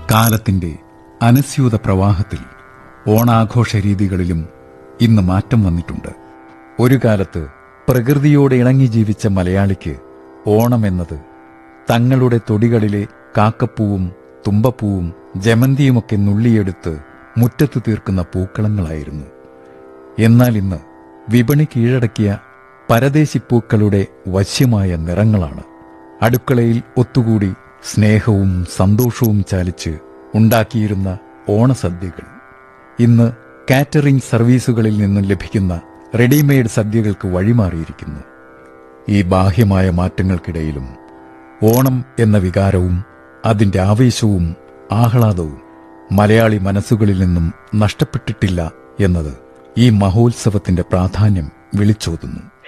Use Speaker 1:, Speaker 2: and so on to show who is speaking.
Speaker 1: കാലത്തിന്റെ അനസ്യൂത പ്രവാഹത്തിൽ ഓണാഘോഷ രീതികളിലും ഇന്ന് മാറ്റം വന്നിട്ടുണ്ട് ഒരു കാലത്ത് പ്രകൃതിയോട് ഇണങ്ങി ജീവിച്ച മലയാളിക്ക് ഓണമെന്നത് തങ്ങളുടെ തൊടികളിലെ കാക്കപ്പൂവും തുമ്പപ്പൂവും ജമന്തിയുമൊക്കെ നുള്ളിയെടുത്ത് മുറ്റത്ത് തീർക്കുന്ന പൂക്കളങ്ങളായിരുന്നു എന്നാൽ ഇന്ന് വിപണി കീഴടക്കിയ പരദേശിപ്പൂക്കളുടെ വശ്യമായ നിറങ്ങളാണ് അടുക്കളയിൽ ഒത്തുകൂടി സ്നേഹവും സന്തോഷവും ചാലിച്ച് ഉണ്ടാക്കിയിരുന്ന ഓണസദ്യകൾ ഇന്ന് കാറ്ററിംഗ് സർവീസുകളിൽ നിന്നും ലഭിക്കുന്ന റെഡിമെയ്ഡ് സദ്യകൾക്ക് വഴിമാറിയിരിക്കുന്നു ഈ ബാഹ്യമായ മാറ്റങ്ങൾക്കിടയിലും ഓണം എന്ന വികാരവും അതിന്റെ ആവേശവും ആഹ്ലാദവും മലയാളി മനസ്സുകളിൽ നിന്നും നഷ്ടപ്പെട്ടിട്ടില്ല എന്നത് ഈ മഹോത്സവത്തിന്റെ പ്രാധാന്യം വിളിച്ചോതുന്നു